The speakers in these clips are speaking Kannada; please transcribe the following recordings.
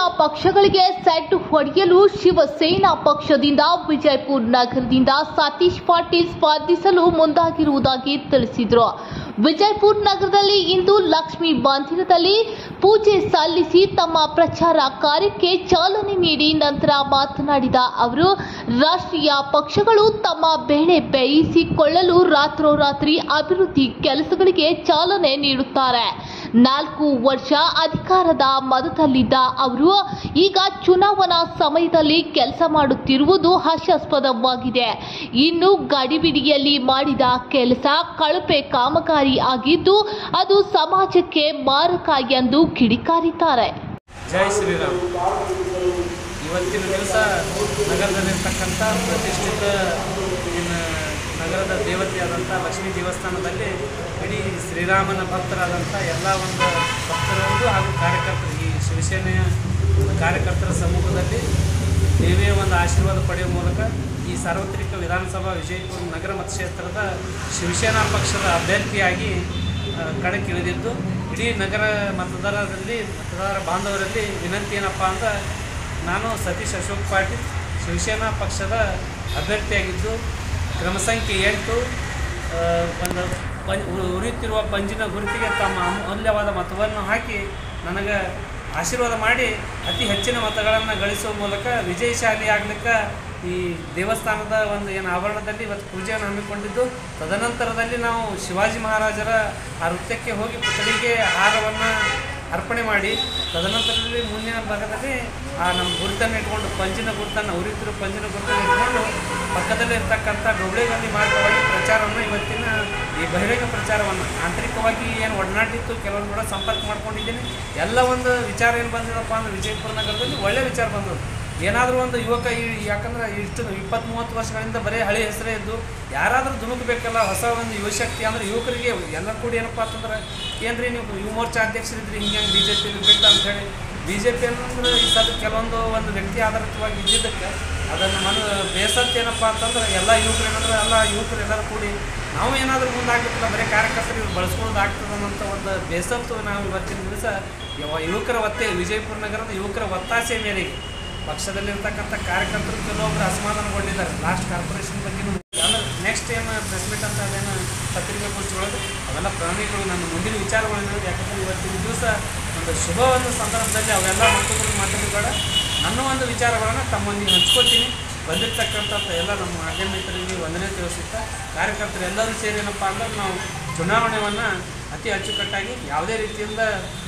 ಪಕ್ಷಗಳಿಗೆ ಸೆಟ್ ಹೊಡೆಯಲು ಶಿವಸೇನಾ ಪಕ್ಷದಿಂದ ವಿಜಯಪುರ ನಗರದಿಂದ ಸತೀಶ್ ಪಾಟೀಲ್ ಸ್ಪರ್ಧಿಸಲು ಮುಂದಾಗಿರುವುದಾಗಿ ತಿಳಿಸಿದರು ವಿಜಯಪುರ ನಗರದಲ್ಲಿ ಇಂದು ಲಕ್ಷ್ಮೀ ಮಂದಿರದಲ್ಲಿ ಪೂಜೆ ಸಲ್ಲಿಸಿ ತಮ್ಮ ಪ್ರಚಾರ ಕಾರ್ಯಕ್ಕೆ ಚಾಲನೆ ನೀಡಿ ನಂತರ ಮಾತನಾಡಿದ ಅವರು ರಾಷ್ಟ್ರೀಯ ಪಕ್ಷಗಳು ತಮ್ಮ ಬೆಳೆ ಬೇಯಿಸಿಕೊಳ್ಳಲು ರಾತ್ರೋರಾತ್ರಿ ಅಭಿವೃದ್ಧಿ ಕೆಲಸಗಳಿಗೆ ಚಾಲನೆ ನೀಡುತ್ತಾರೆ ನಾಲ್ಕು ವರ್ಷ ಅಧಿಕಾರದ ಮದದಲ್ಲಿದ್ದ ಅವರು ಈಗ ಚುನಾವಣಾ ಸಮಯದಲ್ಲಿ ಕೆಲಸ ಮಾಡುತ್ತಿರುವುದು ಹಾಸ್ಯಾಸ್ಪದವಾಗಿದೆ ಇನ್ನು ಗಡಿಬಿಡಿಯಲ್ಲಿ ಮಾಡಿದ ಕೆಲಸ ಕಳಪೆ ಕಾಮಗಾರಿ ಆಗಿದ್ದು ಅದು ಸಮಾಜಕ್ಕೆ ಮಾರಕ ಎಂದು ಕಿಡಿಕಾರಿದ್ದಾರೆ ಜೈ ಶ್ರೀರಾಮ್ ಇವತ್ತಿನ ದಿವಸ ನಗರದಲ್ಲಿರ್ತಕ್ಕಂಥ ಪ್ರತಿಷ್ಠಿತ ಇನ್ನು ನಗರದ ದೇವತೆಯಾದಂಥ ಲಕ್ಷ್ಮೀ ದೇವಸ್ಥಾನದಲ್ಲಿ ಇಡೀ ಶ್ರೀರಾಮನ ಭಕ್ತರಾದಂಥ ಎಲ್ಲ ಒಂದು ಭಕ್ತರೊಂದು ಹಾಗೂ ಕಾರ್ಯಕರ್ತರು ಈ ಶಿವಸೇನೆಯ ಒಂದು ಕಾರ್ಯಕರ್ತರ ಸಮ್ಮುಖದಲ್ಲಿ ದೇವಿಯ ಒಂದು ಆಶೀರ್ವಾದ ಪಡೆಯುವ ಮೂಲಕ ಈ ಸಾರ್ವತ್ರಿಕ ವಿಧಾನಸಭಾ ವಿಜಯಪುರ ನಗರ ಮತಕ್ಷೇತ್ರದ ಶಿವಸೇನಾ ಪಕ್ಷದ ಅಭ್ಯರ್ಥಿಯಾಗಿ ಆ, ಕಣಕ್ಕಿಳಿದಿದ್ದು ಇಡೀ ನಗರ ಮತದಾರರಲ್ಲಿ ಮತದಾರ ಬಾಂಧವರಲ್ಲಿ ವಿನಂತಿ ಏನಪ್ಪ ಅಂದ್ರೆ ನಾನು ಸತೀಶ್ ಅಶೋಕ್ ಪಾಟೀಲ್ ಶಿವಸೇನಾ ಪಕ್ಷದ ಅಭ್ಯರ್ಥಿಯಾಗಿದ್ದು ಕ್ರಮ ಸಂಖ್ಯೆ ಎಂಟು ಆ, ಒಂದು ಪಂ ಉ- ಉರಿಯುತ್ತಿರುವ ಪಂಜಿನ ಗುರುತಿಗೆ ತಮ್ಮ ಅಮೂಲ್ಯವಾದ ಮತವನ್ನು ಹಾಕಿ ನನಗೆ ಆಶೀರ್ವಾದ ಮಾಡಿ ಅತಿ ಹೆಚ್ಚಿನ ಮತಗಳನ್ನು ಗಳಿಸುವ ಮೂಲಕ ವಿಜಯಶಾಲಿ ಆಗ್ಲಿಕ್ಕೆ ಈ ದೇವಸ್ಥಾನದ ಒಂದು ಏನು ಆವರಣದಲ್ಲಿ ಇವತ್ತು ಪೂಜೆಯನ್ನು ಹಮ್ಮಿಕೊಂಡಿದ್ದು ತದನಂತರದಲ್ಲಿ ನಾವು ಶಿವಾಜಿ ಮಹಾರಾಜರ ಆ ನೃತ್ಯಕ್ಕೆ ಹೋಗಿ ಪುತ್ಥಳಿಗೆ ಹಾರವನ್ನು ಅರ್ಪಣೆ ಮಾಡಿ ತದನಂತರದಲ್ಲಿ ಮುಂದಿನ ಭಾಗದಲ್ಲಿ ಆ ನಮ್ಮ ಗುರುತನ್ನು ಇಟ್ಕೊಂಡು ಪಂಜಿನ ಗುರುತನ್ನು ಉರಿತಿರೋ ಪಂಜಿನ ಗುರುತನ್ನು ಇಟ್ಕೊಂಡು ಪಕ್ಕದಲ್ಲಿ ಇರ್ತಕ್ಕಂಥ ಡೊಬ್ಳೆಗಲ್ಲಿ ಮಾರ್ಗವಾಗಿ ಪ್ರಚಾರವನ್ನು ಇವತ್ತಿನ ಈ ಬಹಿರಂಗ ಪ್ರಚಾರವನ್ನು ಆಂತರಿಕವಾಗಿ ಏನು ಒಡನಾಟಿತ್ತು ಕೆಲವೊಂದು ಕೂಡ ಸಂಪರ್ಕ ಮಾಡ್ಕೊಂಡಿದ್ದೀನಿ ಎಲ್ಲ ಒಂದು ವಿಚಾರ ಏನು ಬಂದಿದಪ್ಪ ಅಂದ್ರೆ ವಿಜಯಪುರ ನಗರದಲ್ಲಿ ಒಳ್ಳೆ ವಿಚಾರ ಬಂದದ್ದು ಏನಾದರೂ ಒಂದು ಯುವಕ ಈ ಯಾಕಂದ್ರೆ ಇಷ್ಟು ಇಪ್ಪತ್ತು ಮೂವತ್ತು ವರ್ಷಗಳಿಂದ ಬರೀ ಹಳೆ ಹೆಸರೇ ಇದ್ದು ಯಾರಾದರೂ ಧುಮುಕಬೇಕಲ್ಲ ಹೊಸ ಒಂದು ಯುವಶಕ್ತಿ ಅಂದ್ರೆ ಯುವಕರಿಗೆ ಎಲ್ಲ ಕೂಡ ಏನಪ್ಪ ಅಂತಂದ್ರೆ ಏನ್ರಿ ನೀವು ಯುವ ಮೋರ್ಚಾ ಅಧ್ಯಕ್ಷರಿದ್ರಿ ಹಿಂಗೆ ಬಿ ಜೆ ಪಿ ಬಿಟ್ಟು ಅಂತ ಹೇಳಿ ಬಿ ಜೆ ಪಿ ಅನ್ನಂದ್ರೆ ಈ ಸಲ ಕೆಲವೊಂದು ಒಂದು ವ್ಯಕ್ತಿ ಆಧಾರಿತವಾಗಿ ಇದ್ದಿದ್ದಕ್ಕೆ ಅದನ್ನು ಮನ ಬೇಸತ್ತು ಏನಪ್ಪ ಅಂತಂದ್ರೆ ಎಲ್ಲ ಯುವಕರು ಏನಂದ್ರೆ ಎಲ್ಲ ಯುವಕರು ಎಲ್ಲರೂ ಕೂಡಿ ನಾವು ಏನಾದರೂ ಮುಂದಾಗಬೇಕಲ್ಲ ಬರೀ ಕಾರ್ಯಕರ್ತರು ಇವ್ರು ಬಳಸ್ಕೊಳ್ಳೋದು ಆಗ್ತದೆ ಅನ್ನೋಂಥ ಒಂದು ಬೇಸತ್ತು ನಾವು ಇವತ್ತಿನ ದಿವಸ ಯಾವ- ಯುವಕರ ಒತ್ತೆ ವಿಜಯಪುರ ನಗರದ ಯುವಕರ ಒತ್ತಾಸೆ ಮೇರೆಗೆ ಪಕ್ಷದಲ್ಲಿರ್ತಕ್ಕಂಥ ಕಾರ್ಯಕರ್ತರು ಕೆಲವೊಬ್ಬರು ಅಸಮಾಧಾನಗೊಂಡಿದ್ದಾರೆ ಲಾಸ್ಟ್ ಕಾರ್ಪೊರೇಷನ್ ಬಗ್ಗೆ ಅಂದ್ರೆ ನೆಕ್ಸ್ಟ್ ಏನು ಪ್ರೆಸ್ ಮೀಟ್ ಅಂತ ಅದೇನು ಪತ್ರಿಕೆ ಗೋಷ್ಠಿಗಳದು ಅವೆಲ್ಲ ಪ್ರಾಣಿಗಳು ನನ್ನ ಮುಂದಿನ ವಿಚಾರಗಳೇನು ಯಾಕಂದ್ರೆ ಇವತ್ತಿನ ದಿವಸ ಒಂದು ಶುಭ ಒಂದು ಸಂದರ್ಭದಲ್ಲಿ ಅವೆಲ್ಲ ಮತ್ತೊಬ್ಬರು ಮಾತಾಡಬೇಡ ನನ್ನ ಒಂದು ವಿಚಾರಗಳನ್ನು ತಮ್ಮೊಂದಿಗೆ ಹಂಚ್ಕೊತೀನಿ ಬಂದಿರ್ತಕ್ಕಂಥ ಎಲ್ಲ ನಮ್ಮ ಮಾಧ್ಯಮ ಮಿತ್ರರಿಗೆ ವಂದನೆ ತಿಳಿಸುತ್ತಾ ಕಾರ್ಯಕರ್ತರು ಎಲ್ಲರೂ ಸೇರಿ ಏನಪ್ಪ ಅಂದ್ರೆ ನಾವು ಚುನಾವಣೆಯನ್ನು ಅತಿ ಅಚ್ಚುಕಟ್ಟಾಗಿ ಯಾವುದೇ ರೀತಿಯಿಂದ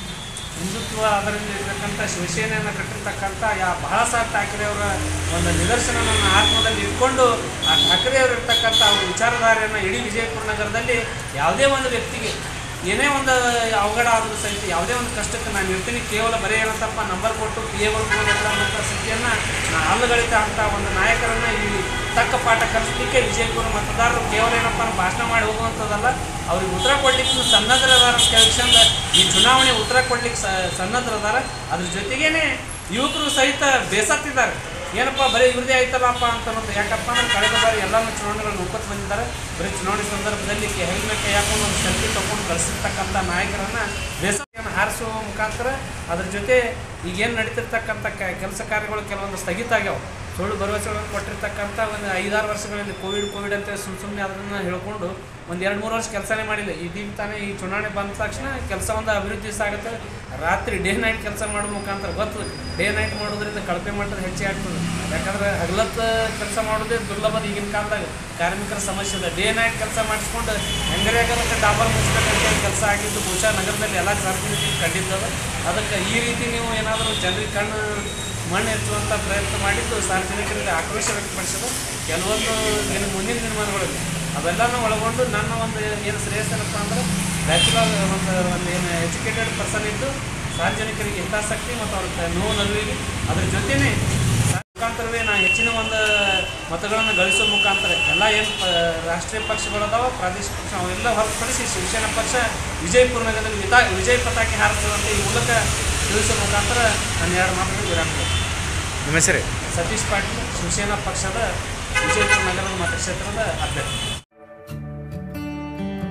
ಹಿಂದುತ್ವ ಅದರಲ್ಲಿ ಇರ್ತಕ್ಕಂಥ ಶಿವಸೇನೆಯನ್ನು ಕಟ್ಟಿರ್ತಕ್ಕಂಥ ಯಾ ಬಹಳ ಸಾರ್ ಠಾಕ್ರೆ ಅವರ ಒಂದು ನಿದರ್ಶನ ನನ್ನ ಆತ್ಮದಲ್ಲಿ ಇಟ್ಕೊಂಡು ಆ ಠಾಕ್ರೆ ಅವರು ಇರ್ತಕ್ಕಂಥ ಅವ್ರ ವಿಚಾರಧಾರೆಯನ್ನು ಇಡೀ ವಿಜಯಪುರ ನಗರದಲ್ಲಿ ಯಾವುದೇ ಒಂದು ವ್ಯಕ್ತಿಗೆ ಏನೇ ಒಂದು ಅವಘಡ ಆದರೂ ಸಹಿತ ಯಾವುದೇ ಒಂದು ಕಷ್ಟಕ್ಕೆ ನಾನು ಇರ್ತೀನಿ ಕೇವಲ ಬರೀ ಏನಂತಪ್ಪ ನಂಬರ್ ಕೊಟ್ಟು ಪಿ ಎ ಬರ್ಬೋದಲ್ಲ ಅನ್ನೋಂಥ ಸ್ಥಿತಿಯನ್ನು ನಾನು ಅಲ್ಲಗಳಿತ ಅಂತ ಒಂದು ನಾಯಕರನ್ನು ಈ ತಕ್ಕ ಪಾಠ ಕಲಿಸ್ಲಿಕ್ಕೆ ವಿಜಯಪುರ ಮತದಾರರು ಕೇವಲ ಏನಪ್ಪ ಅಂದ್ರೆ ಭಾಷಣ ಮಾಡಿ ಹೋಗುವಂಥದ್ದಲ್ಲ ಅವ್ರಿಗೆ ಉತ್ತರ ಕೊಡ್ಲಿಕ್ಕೆ ಸನ್ನದ್ಧರದಾರ ಕೇಳ್ಕೊಂಡ ಈ ಚುನಾವಣೆ ಉತ್ತರ ಕೊಡ್ಲಿಕ್ಕೆ ಸ ಸನ್ನದ್ಧರದಾರ ಅದ್ರ ಜೊತೆಗೇನೆ ಯುವಕರು ಸಹಿತ ಬೇಸತ್ತಿದ್ದಾರೆ ಏನಪ್ಪ ಬರೀ ಇವ್ರದೇ ಆಯ್ತಲ್ಲಪ್ಪ ಅಂತ ಅನ್ನೋದು ಯಾಕಪ್ಪ ಅಂದ್ರೆ ಕಳೆದ ಬಾರಿ ಎಲ್ಲನೂ ಚುನಾವಣೆಗಳನ್ನು ಒಪ್ಪತ್ತು ಬಂದಿದ್ದಾರೆ ಬರೀ ಚುನಾವಣೆ ಸಂದರ್ಭದಲ್ಲಿ ಹೆಲ್ಮೆಟ್ ಹಾಕೊಂಡು ಒಂದು ಸೆಲ್ಫಿ ತಗೊಂಡು ಕಳಿಸಿರ್ತಕ್ಕಂಥ ನಾಯಕರನ್ನ ಬೇಸನ್ನು ಹಾರಿಸುವ ಮುಖಾಂತರ ಅದ್ರ ಜೊತೆ ಈಗೇನು ನಡೀತಿರ್ತಕ್ಕಂಥ ಕ ಕೆಲಸ ಕಾರ್ಯಗಳು ಕೆಲವೊಂದು ಸ್ಥಗಿತ ಆಗ್ಯಾವ ಸುಳ್ಳು ಭರವಸೆಗಳನ್ನು ಕೊಟ್ಟಿರ್ತಕ್ಕಂಥ ಒಂದು ಐದಾರು ವರ್ಷಗಳಲ್ಲಿ ಕೋವಿಡ್ ಕೋವಿಡ್ ಅಂತ ಸುಮ್ಮ ಸುಮ್ಮನೆ ಅದನ್ನು ಹೇಳ್ಕೊಂಡು ಒಂದು ಎರಡು ಮೂರು ವರ್ಷ ಕೆಲಸನೇ ಮಾಡಿಲ್ಲ ಇದೀಗ ತಾನೇ ಈ ಚುನಾವಣೆ ಬಂದ ತಕ್ಷಣ ಕೆಲಸ ಒಂದು ಅಭಿವೃದ್ಧಿ ಸಾಗುತ್ತೆ ರಾತ್ರಿ ಡೇ ನೈಟ್ ಕೆಲಸ ಮಾಡೋ ಮುಖಾಂತರ ಗೊತ್ತು ಡೇ ನೈಟ್ ಮಾಡೋದ್ರಿಂದ ಕಳಪೆ ಮಟ್ಟದ ಹೆಚ್ಚೆ ಆಗ್ತದೆ ಯಾಕಂದ್ರೆ ಹಗಲತ್ತು ಕೆಲಸ ಮಾಡೋದೇ ದುರ್ಲಭದ ಈಗಿನ ಕಾಲದಾಗ ಕಾರ್ಮಿಕರ ಸಮಸ್ಯೆ ಇದೆ ಡೇ ನೈಟ್ ಕೆಲಸ ಮಾಡಿಸ್ಕೊಂಡು ಹೆಂಗರೇ ಆಗತ್ತೆ ಡಾಬರ್ ಮುಚ್ಚಬೇಕಂತ ಕೆಲಸ ಆಗಿದ್ದು ಬಹುಶಃ ನಗರದಲ್ಲಿ ಎಲ್ಲ ಸಾರ್ವಜನಿಕರಿಗೆ ಕಂಡಿದ್ದದ ಅದಕ್ಕೆ ಈ ರೀತಿ ನೀವು ಏನಾದರೂ ಜನರಿಗೆ ಕಣ್ಣು ಮಣ್ಣು ಹೆಚ್ಚುವಂಥ ಪ್ರಯತ್ನ ಮಾಡಿದ್ದು ಸಾರ್ವಜನಿಕರಿಗೆ ಆಕ್ರೋಶ ವ್ಯಕ್ತಪಡಿಸೋದು ಕೆಲವೊಂದು ಏನು ಮುಂದಿನ ನಿರ್ಮಾಣಗಳಲ್ಲಿ ಅವೆಲ್ಲನೂ ಒಳಗೊಂಡು ನನ್ನ ಒಂದು ಏನು ಶ್ರೇಯಸ್ಸೇನಪ್ಪ ಅಂದ್ರೆ ಬ್ಯಾಚುಲರ್ ಒಂದು ಒಂದು ಏನು ಎಜುಕೇಟೆಡ್ ಪರ್ಸನ್ ಇದ್ದು ಸಾರ್ವಜನಿಕರಿಗೆ ಹಿತಾಸಕ್ತಿ ಮತ್ತು ಅವ್ರ ನೋವು ನಡುವಿಗೆ ಅದ್ರ ಜೊತೆನೇ ಮುಖಾಂತರವೇ ನಾ ಹೆಚ್ಚಿನ ಒಂದು ಮತಗಳನ್ನು ಗಳಿಸೋ ಮುಖಾಂತರ ಎಲ್ಲ ಏನು ಪ ರಾಷ್ಟ್ರೀಯ ಪಕ್ಷಗಳದಾವ ಪ್ರಾದೇಶಿಕ ಪಕ್ಷ ಅವೆಲ್ಲ ಹೊರತುಪಡಿಸಿ ಶಿವಸೇನಾ ಪಕ್ಷ ವಿಜಯಪುರ ನಗರದಲ್ಲಿ ವಿತಾ ವಿಜಯ ಪತಾಕೆ ಹಾರಿಸ್ತದಂತ ಈ ಮೂಲಕ ತಿಳಿಸೋ ಮುಖಾಂತರ ನಾನು ಎರಡು ಮಾತುಗಳು ವಿರಾಮ ಕೊಡ್ತೀನಿ. ನಿಮ್ಮ ಹೆಸರು ಸತೀಶ್ ಪಾಟೀಲ್ ಶಿವಸೇನಾ ಪಕ್ಷದ ವಿಜಯಪುರ ನಗರದ ಮತಕ್ಷೇತ್ರದ ಅಭ್ಯರ್ಥಿ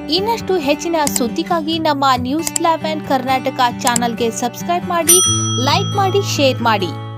ಇನ್ನಷ್ಟು ಹೆಚ್ಚಿನ ಸುದ್ದಿಗಾಗಿ ನಮ್ಮ ನ್ಯೂಸ್ ಲೆವೆನ್ ಕರ್ನಾಟಕ ಚಾನಲ್ಗೆ ಸಬ್ಸ್ಕ್ರೈಬ್ ಮಾಡಿ ಲೈಕ್ ಮಾಡಿ ಶೇರ್ ಮಾಡಿ